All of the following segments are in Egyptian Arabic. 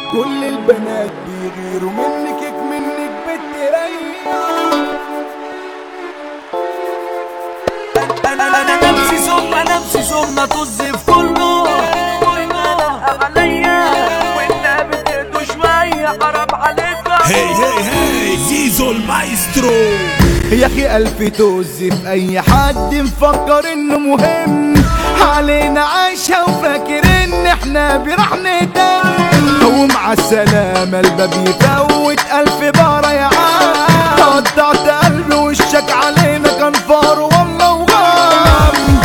كل البنات بيغيروا منك منك بتريح انا انا نفسي ثم نفسي ثم طز في كله عليا وانت بتهدوا شويه حرام عليك هي هي هي زيزو المايسترو يا اخي الف توز في اي حد مفكر انه مهم علينا عايشة وفاكر ان احنا برحمته ومع السلامة الباب يفوت الف بارة يا عم قطعت قلبي وشك علينا كان فار والله وغام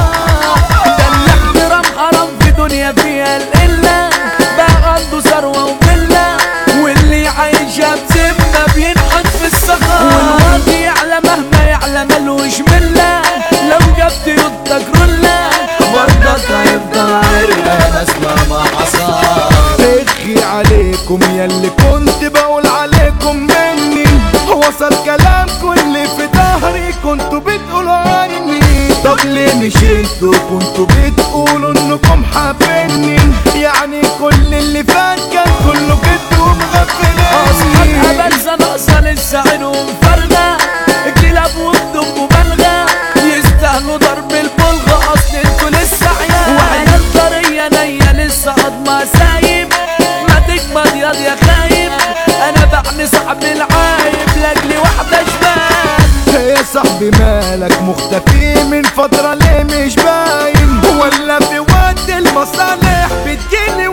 ده الاحترام حرام في دنيا فيها القله بقى عنده ثروه وفله واللي عايشها بذمه بينحت في الصخر والواد يعلى مهما يعلى ملوش مله لو جبت يدك رله برضك هيفضل عرقان اسمع ما حصل اخي عليكم ياللي كنت بقول عليكم مني وصل كلام كل في ظهري كنتوا بتقولوا عني طب ليه مش انتوا كنتوا بتقولوا انكم حابيني يعني كل اللي فات كان كله كده اصحاب ومغفلين هبلسه ناقصه لسه عينهم فارغه الكلاب وبدم مبالغه يستاهلوا ضرب البلغه اصل انتوا لسه عيال وعيال طريه نيه لسه قضمه سايب ما تجمد ياض يا خايب انا بعني صاحب العايب لاجلي واحده شمال يا صاحبي مالك مختفي من فترة ليه مش باين ولا في وقت المصالح بتجيلي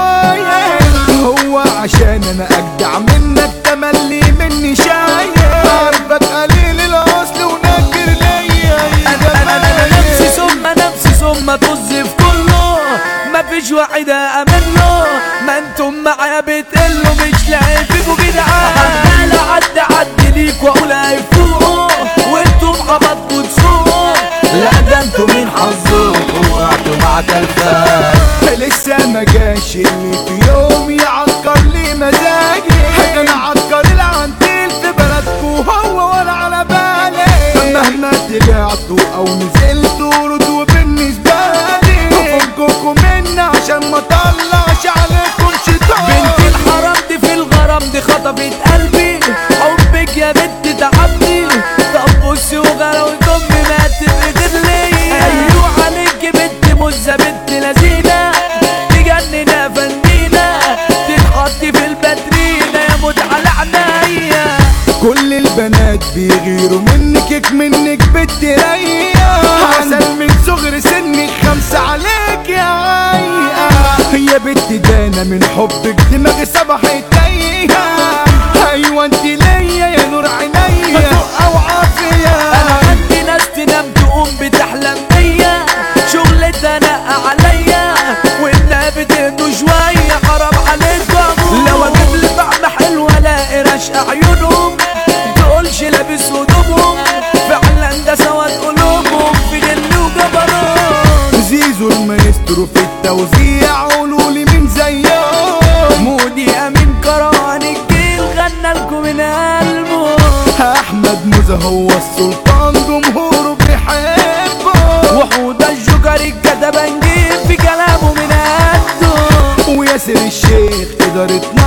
وتمايل هو عشان انا اجدع منك تملي مني شايل عارفك قليل الاصل ونكر ليا انا انا انا نفسي ثم نفسي ثم طز في كله مفيش واحد امن له ما انتم معايا بتقلوا مش لاقي فيكوا جدعان عمال اعدي عدي ليك واقول هيفوقوا وانتم عبطوا تسوقوا لا ده انتوا مين حظكم وقعتوا مع تلفان لسه ما جاش اللي في يوم يعكر لي مزاجي كان عكر العنتيل في بلدكو هو ولا على بالي مهما طلعتوا او نزلتوا ردوا بالنسبة لي فككوا مني عشان ما طلعش عليكم شيطان بنت الحرام دي في الغرام دي خطفت قلبي حبك يا بنت تعبني طب بصي وغلاوة امي ما تبقى لي ايوه عليك بنت مزة بنت لذينة تجننا فنينة تتحطي في الباترينا يا موت على عينيا كل البنات بيغيروا منك منك بتريح عسل من صغر سنك خمسة عليك يا عايقة يا بنت دانا من حبك دماغي صبحت تايهة ايوه انت ليا يا نور عينيا او عافية انا عندي ناس تنام تقوم بتحلم بيا شغلتها نقع عليا وانها بتهدوا شويه حرام عليكم لو اجيب لي طعم حلو الاقي رشق عيونهم تقولش لابس هدومهم فعلا ده سواد قلوبهم في جن وجبروت زيزو المايسترو في التوزيع قولولي مين زيهم مودي امين كروان الجيل غنى لكم من قلبه احمد موزة هو السلطان جمهوره بيحبه وحوده الجوكر الكتبه نجيب في كلامه من قده وياسر الشيخ إدارة